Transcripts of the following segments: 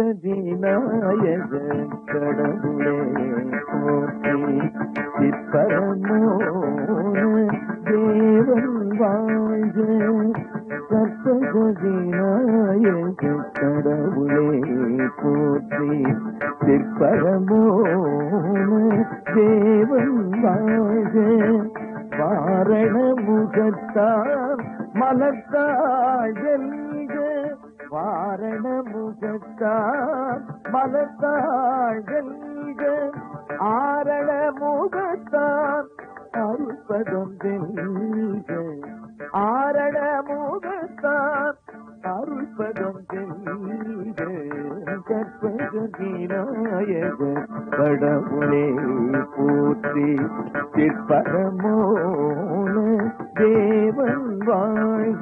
விநாயக கடவுளே போற்றி சிற்பரமோன தேவன் வாழ்க கற்பக விநாயக கடவுளே போற்றி சிற்பரமோன தேவன் வாழ்க வாரண முகத்தார் மலர்த்தாள் வெல்க வாரண முகத்தார் மலர்த்தாள் வெல்க ஆரண முகத்தார் அருள்பதம் வெல்க ஆரண முகத்தார் அருள்பதம் வெல்க கற்பக விநாயக கடவுளே போற்றி சிற்பரமோன தேவன் வாழ்க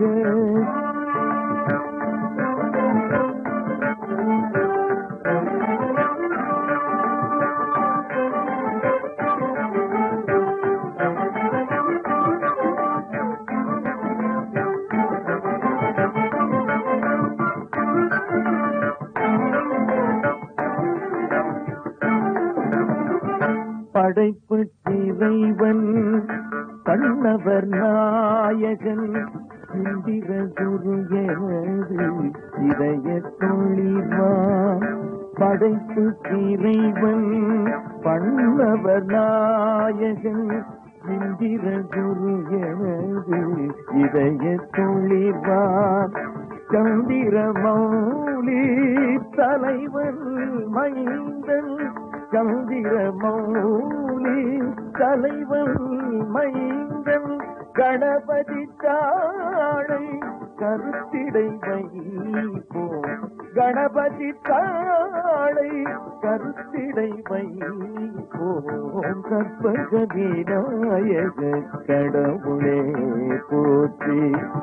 படைப்பு இறைவன் கண்ணவர் நாயகன் இந்திர குரு எனது இதய தொழில்வான் படைப்பு இறைவன் பண்ணவர் நாயகன் இந்திர குரு எனது இதய தொழில்வான் சந்திர மௌலி தலைவன் மைந்தன் சந்திர மௌலி தலைவன் மைந்தன் கணபதி தாழை கருத்திடை வைப்போம் கணபதி தாழை கருத்திடை வைப்போம் கற்பக விநாயக கடவுளே போற்றி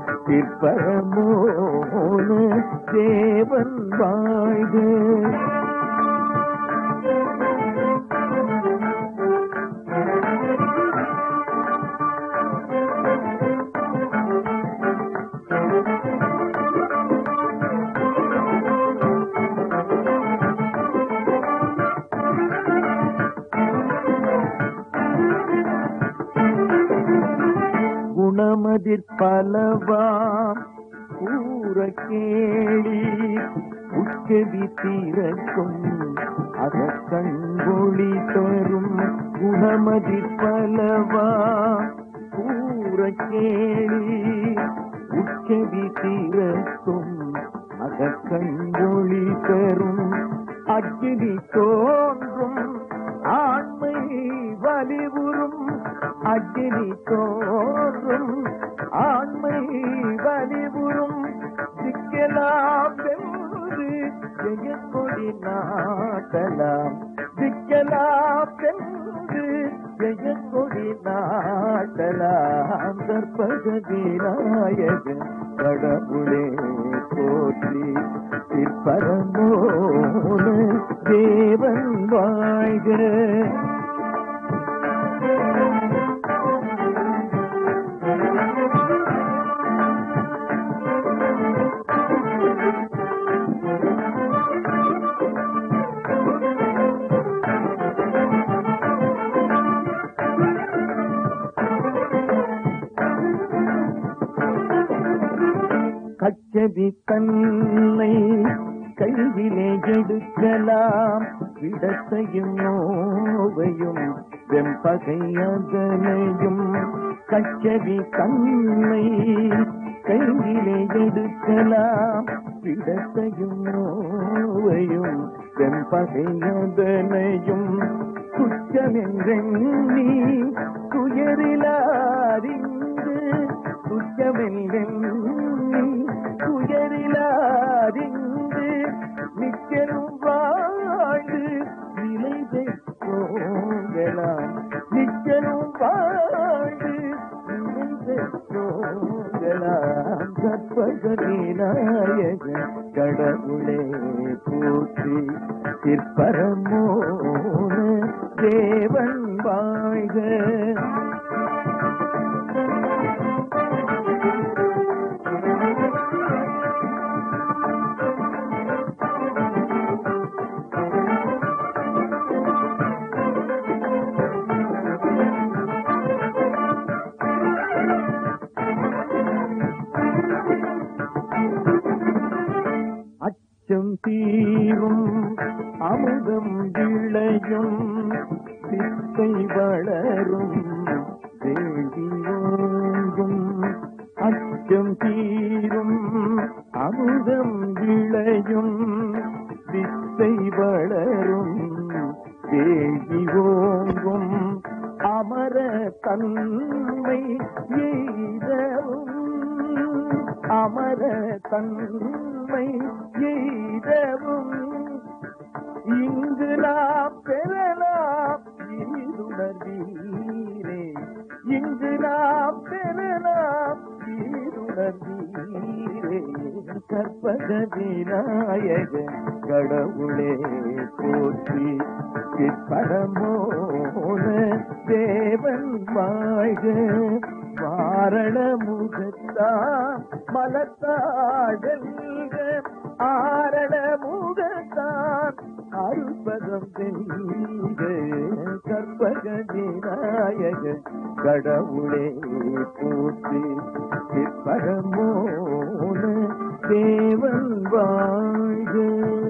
சிற்பரமோன தேவன் வாழ்க குணமதிர் பலவாம் கூற கேளி உச்சவி தீரக்கும் அத கண்கொழி தரும் குணமதி பலவா கூற கேளி உச்சவி தீரக்கும் அத கண்கொழி தரும் அக்கினி தோன்றும் ஆண்மை வலிவுறும் அக்கினி தோன்றும் ஆண்மை வலிவுறும் சிக்கலாம் வென்று ஜெயக்கொடி நாட்டலாம் சிக்கலாம் வென்று ஜெயக்கொடி நாட்டலாம் கற்பக விநாயக கடவுளே போற்றி சிற்பரமோன தேவன் வாழ்க கச்சதி தன்னை கையிலே எடுக்கலாம் விடத்தையும் நோவையும் வெம்பகை அதனையும் கச்சதி தன்னை கையிலே எடுக்கலாம் விடத்தையும் நோவையும் வெம்பகை அதனையும் குற்றமென்றெண்ணி துயரிலாரிந்து குற்றமென்றெண்ணி துயரிலாரிந்து நிச்சரும் வாழ்ந்து நிலை பெற்றோங்களாம் நிச்சரும் வாழ்ந்து நிலை பெற்றோங்களாம் கற்பக விநாயக கடவுளே போற்றி சிற்பரமோன தேவன் வாழ்க அமுதம் விளையும் சித்தை வளரும் வேண்டி ஓங்கும் அச்சம் தீரும் அமுதம் விளையும் வித்தை வளரும் வேண்டி ஓங்கும் அமர தன்மை எய்தவும் அமர தன்மை எய்தவும் இங்கு நாம் பெறலாம் ஈருணர்வீரே இங்கு நாம் பெறலாம் ஈருணர்வீரே கற்பக விநாயக கடவுளே போற்றி பரமோன தேவன் வாழ்க வாரண முகத்தான் மலத்தாடல்க ஆரண முகத்தான் அருள்பதம் தெல்க கற்பக விநாயக கடவுளே போற்றி பரமோன தேவன் வாழ்க